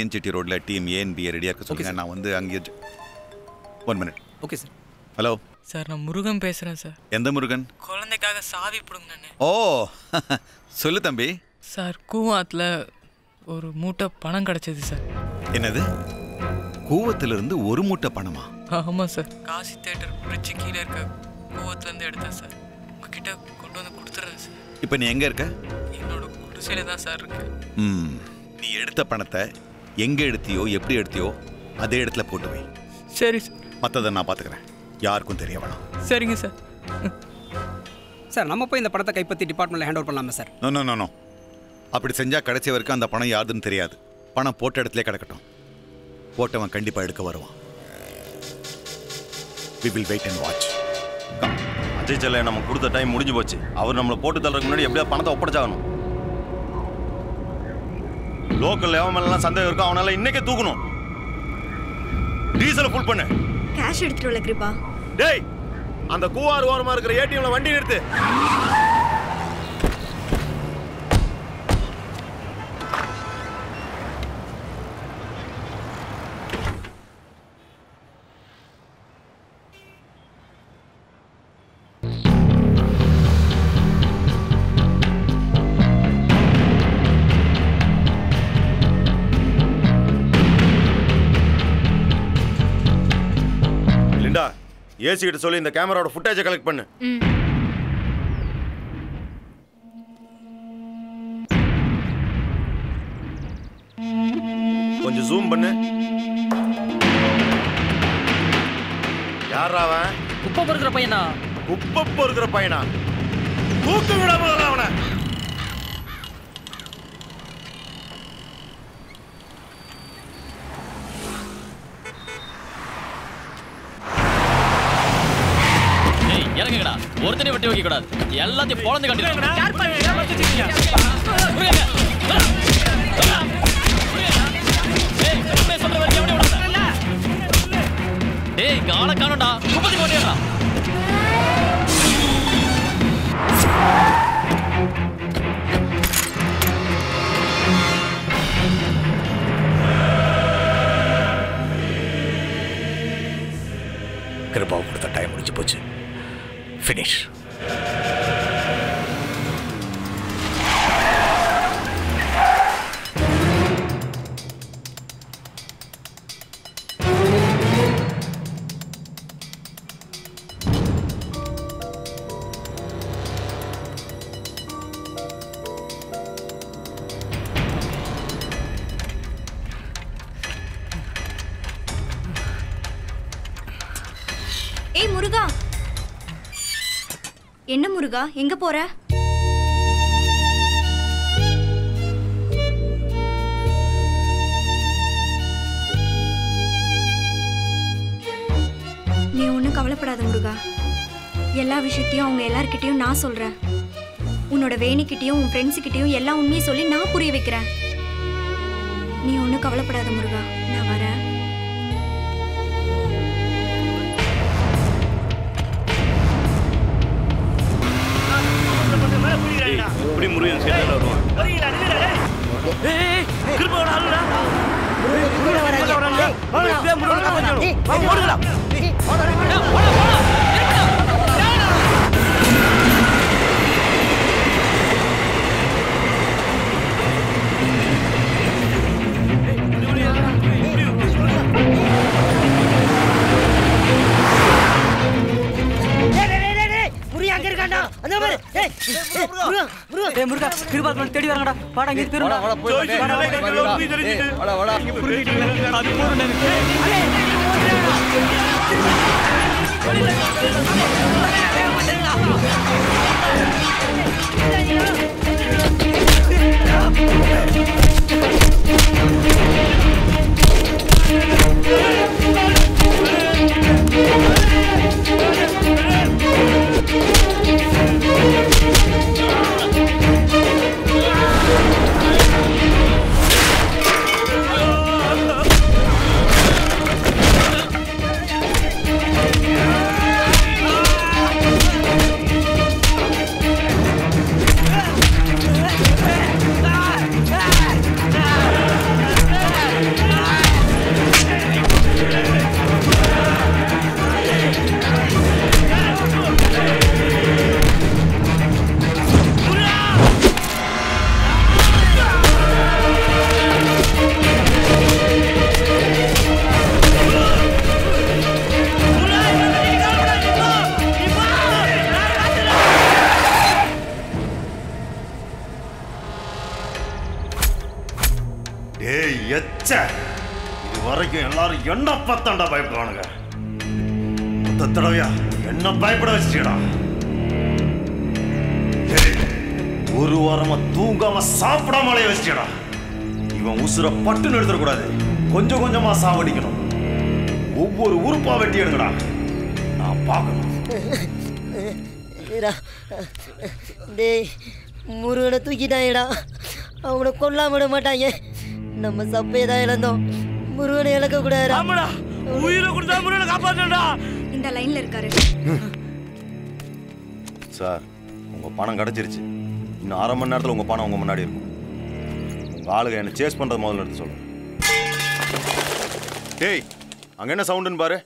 தேன்சிட்டி ரோட்ல டீம் ஏஎன்பிஏ ரெடியா இருக்க சொல்லுங்க நான் வந்து அங்கே one minute okay sir hello sir நான் முருகன் பேசுகிறேன் சார் எந்த முருகன் குழந்தைக்காக சாவி பிடுங்கினேன் ஓ சொல்லு தம்பி சார் கூவாத்தில் ஒரு மூட்டை பணம் கிடச்சிது சார் என்னது கூவத்திலிருந்து ஒரு மூட்டை பணமா ஆமாம் சார் காசி தேட்டர் பிரிட்ஜு கீழே இருக்க கூவத்துலேருந்து எடுத்தேன் சார் உங்ககிட்ட கொண்டு வந்து கொடுத்துட்றேன் சார் இப்போ நீ எங்க இருக்க என்னோட குடிசையில தான் சார் இருக்கு ம் நீ எடுத்த பணத்தை எங்க எடுத்தியோ எப்படி எடுத்தியோ அதே இடத்துல போட்டு வை சரி சார் மற்றதை நான் பார்த்துக்கிறேன் யாருக்கும் தெரிய வேணாம் சரிங்க சார் சார் நம்ம போய் இந்த படத்தை கைப்பற்றி டிபார்ட்மெண்ட்டில் ஹேண்ட் ஓவர் பண்ணலாமா sir no no no no அப்படி செஞ்சா கடைசி வரைக்கும் அந்த பணம் யாருதுன்னு தெரியாது பணம் போட்ட இடத்துல கிடக்கட்டும் போட்டவன் கண்டிப்பா எடுக்க வருவான் we will wait and watch Ajay செல்ல நம்ம கொடுத்த டைம் முடிஞ்சு போச்சு அவர் நம்மளை போட்டு தள்ளுறதுக்கு முன்னாடி எப்படியா பணத்தை ஒப்படைச்சாகணும் லோக்கல் எவன் மேலாம் சந்தேகம் இருக்கும் அவனால இன்னைக்கே தூக்கணும் டீசலை ஃபுல் பண்ணு கேஷ் எடுத்துட்டு வரல கிருபா டேய் அந்த கூவாறு ஓரமா இருக்கிற ஏடிஎம்ல வண்டி நிறுத்து லிண்டா ஏசி கிட்ட சொல்லி இந்த கேமராவோட ஃபுட்டேஜை கலெக்ட் பண்ணு கொஞ்சம் ஜூம் பண்ணு யாரா அவன் குப்பை பொறுக்கிற பையனா குப்பை பொறுக்கிற பையனா தூக்கு விடாம அவனை ஏய் இறங்குங்கடா ஒருத்தனை விட்டு வைக்க கூடாது எல்லாத்தையும் பொழந்து கட்டி டேய் இங்க ஆளை காணோம்டா குப்பத்தி போட்டியா கிருபாவு கொடுத்த டைம் முடிஞ்சு போச்சு ஃபினிஷ் ஏய் முருகா என்ன முருகா எங்க போற நீ ஒன்றும் கவலைப்படாத முருகா எல்லா விஷயத்தையும் அவங்க எல்லார்கிட்டயும் நான் சொல்றேன் உன்னோட வேணிக்கிட்டயும் உன் ஃப்ரெண்ட்ஸுக்கிட்டயும் எல்லா உண்மையும் சொல்லி நான் புரிய வைக்கிறேன் நீ ஒன்றும் கவலைப்படாத முருகா நான் வரேன் எப்படி முருகன் சேர்ந்து வருவான் முருகா அங்க இருக்காண்டா அந்த மாதிரி ஏய் முருகா முருகா ஏய் முருகா கிருபாத்மன் தேடி வரங்கடா வாடா இங்க திருடா ஏய் ச்சே இது வரைக்கும் எல்லாரும் என்ன பத்தாண்டா பயப்படுவானுங்க மொத்த தடவையா என்ன பயப்பட வச்சிட்டா ஒரு வாரமா தூங்காம சாப்பிடாம அலைய வச்சிட்டா இவன் உசுர பட்டு நிறுத்தக்கூடாது கொஞ்சம் கொஞ்சமா சாவடிக்கணும் ஒவ்வொரு உறுப்பா வெட்டி எடுங்கடா நான் பார்க்கணும் ஏடா, டேய் முருகனை தூக்கிட்டாங்கடா அவனை கொல்லாம விட மாட்டாங்க நம்ம சப்பையை தான் இழந்தோம் முருகனை இழக்க கூடாதுடா உயிரை கொடுத்தா முருகனை காப்பாற்றா இந்த லைன்ல இருக்காரு சார் உங்க பணம் கிடைச்சிருச்சு இன்னும் அரை மணி நேரத்தில் உங்க பணம் உங்க முன்னாடி இருக்கும் உங்க ஆளுங்க என்ன சேஸ் பண்றது முதல்ல எடுத்து சொல்லுங்க டேய் அங்க என்ன சவுண்டுன்னு பாரு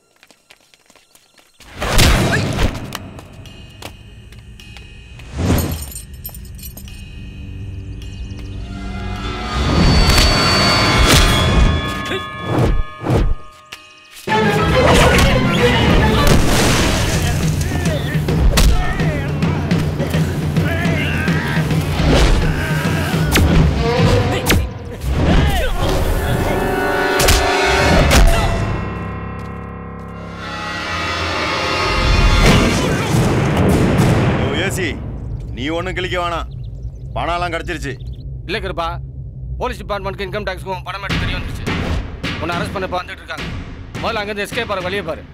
ஏசி நீ ஒன்றும் கிளிக்க வேணாம் பணம்லாம் கிடைச்சிருச்சு இல்லை கிருப்பா போலீஸ் டிபார்ட்மெண்ட்க்கு இன்கம் டேக்ஸ்க்கும் பணம் எடுத்து தெரிய வந்துருச்சு உன்னை அரெஸ்ட் பண்ண இப்போ வந்துட்டு இருக்காங்க முதல்ல அங்கேருந்து எஸ்கேப் பாரு வெளியே பாரு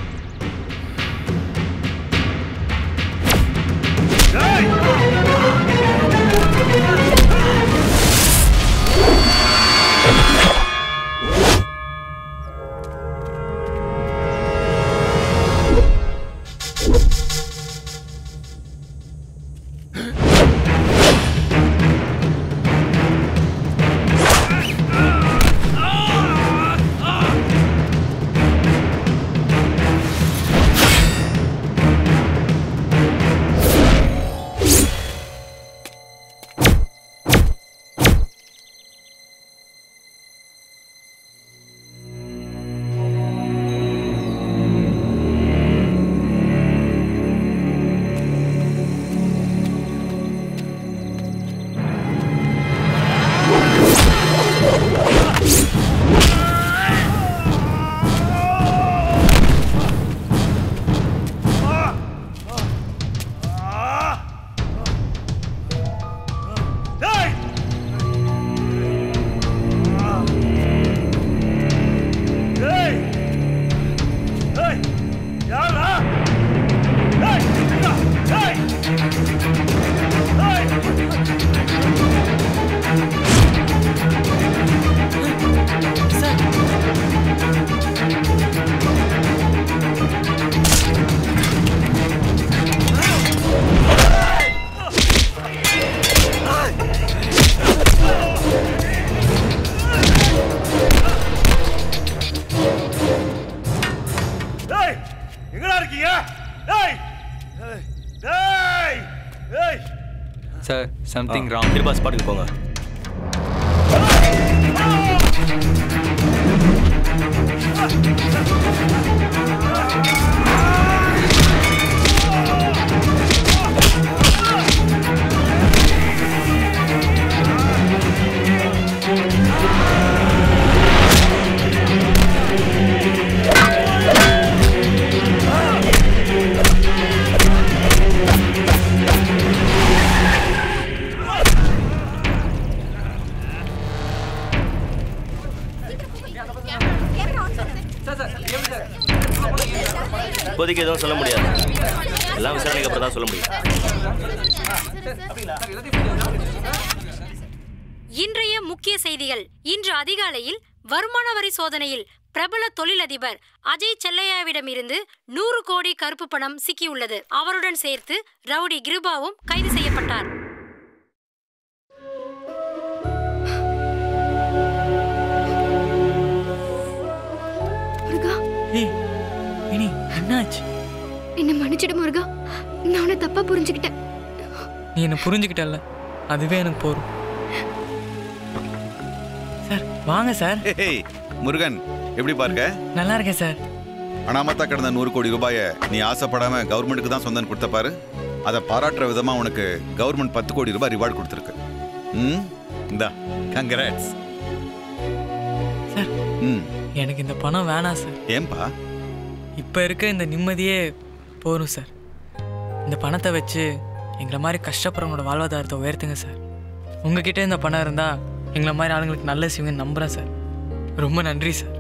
எங்கடா இருக்கீங்க ஏய் ஏய் ஏய் சார் சம்திங் ராங் திருப்பா ஸ்பாட்டுக்கு போங்க இப்போதைக்கு எதுவும் சொல்ல முடியாது எல்லாம் விசாரணைக்கு அப்புறம் தான் சொல்ல முடியும் இன்றைய முக்கிய செய்திகள் இன்று அதிகாலையில் வருமான வரி சோதனையில் பிரபல தொழிலதிபர் அஜய் செல்லையாவிடமிருந்து நூறு கோடி கருப்பு பணம் சிக்கியுள்ளது அவருடன் சேர்த்து ரவுடி கிருபாவும் கைது செய்யப்பட்டார் முருகா ஏய் இனி என்னாச்சு என்ன மன்னிச்சிடு முருகா நான் உன்னை தப்பா புரிஞ்சுக்கிட்டேன் நீ என்ன புரிஞ்சுக்கிட்டல்ல அதுவே எனக்கு போதும் சார் வாங்க சார் ஹேய் முருகன் எப்படி பாருங்க நல்லா இருக்கேன் சார் அனாமத்தா கிடந்த நூறு கோடி ரூபாயை நீ ஆசைப்படாம கவர்மெண்ட்டுக்கு தான் சொந்தம் கொடுத்த பாரு அதை பாராட்டுற விதமா உனக்கு கவர்மெண்ட் பத்து கோடி ரூபாய் ரிவார்டு கொடுத்துருக்கு ம் இந்தா கங்கராட்ஸ் ம் எனக்கு இந்த பணம் வேணாம் சார் ஏன்பா இப்போ இருக்க இந்த நிம்மதியே போதும் சார் இந்த பணத்தை வச்சு எங்களை மாதிரி கஷ்டப்படுறவங்களோட வாழ்வாதாரத்தை உயர்த்துங்க சார் உங்ககிட்ட இந்த பணம் இருந்தால் எங்களை மாதிரி ஆளுங்களுக்கு நல்ல செய்வீங்கன்னு நம்புகிறேன் சார் ரொம்ப நன்றி சார்